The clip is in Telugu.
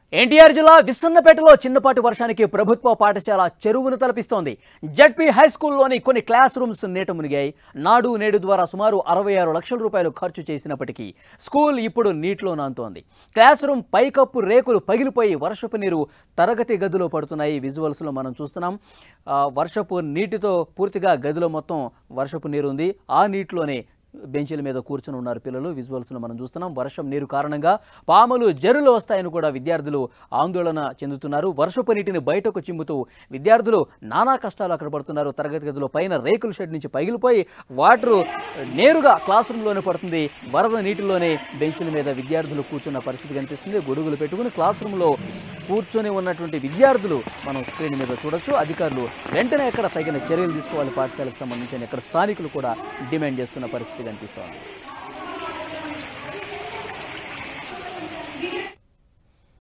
ఎన్టీఆర్ జిల్లా విస్సన్నపేటలో చిన్నపాటి వర్షానికి ప్రభుత్వ పాఠశాల చెరువును తలపిస్తోంది జడ్పీ హై స్కూల్లోని కొన్ని క్లాస్ రూమ్స్ నీట మునిగాయి నాడు నేడు ద్వారా సుమారు అరవై ఆరు లక్షల రూపాయలు ఖర్చు చేసినప్పటికీ స్కూల్ ఇప్పుడు నీటిలో నాంతోంది క్లాస్ రూమ్ పైకప్పు రేకులు పగిలిపోయి వర్షపు నీరు తరగతి గదిలో పడుతున్నాయి విజువల్స్లో మనం చూస్తున్నాం ఆ, వర్షపు నీటితో పూర్తిగా గదిలో మొత్తం వర్షపు నీరు ఉంది ఆ నీటిలోనే బెంచీల మీద కూర్చుని ఉన్నారు పిల్లలు విజువల్స్లో మనం చూస్తున్నాం వర్షం నీరు కారణంగా పాములు జరులు వస్తాయని కూడా విద్యార్థులు ఆందోళన చెందుతున్నారు వర్షపు నీటిని బయటకు చిమ్ముతూ విద్యార్థులు నానా కష్టాలు అక్కడ పడుతున్నారు తరగతి గదిలో పైన రేకుల షెడ్ నుంచి పగిలిపోయి వాటర్ నేరుగా క్లాస్ రూమ్లోనే పడుతుంది వరద నీటిలోనే బెంచుల మీద విద్యార్థులు కూర్చున్న పరిస్థితి కనిపిస్తుంది గొడుగులు పెట్టుకుని క్లాస్ రూమ్లో కూర్చొని ఉన్నటువంటి విద్యార్థులు మనం స్క్రీన్ మీద చూడొచ్చు అధికారులు వెంటనే ఎక్కడ తగిన చర్యలు తీసుకోవాలి పాఠశాలకు సంబంధించి అని ఇక్కడ స్థానికులు కూడా డిమాండ్ చేస్తున్న పరిస్థితి కనిపిస్తోంది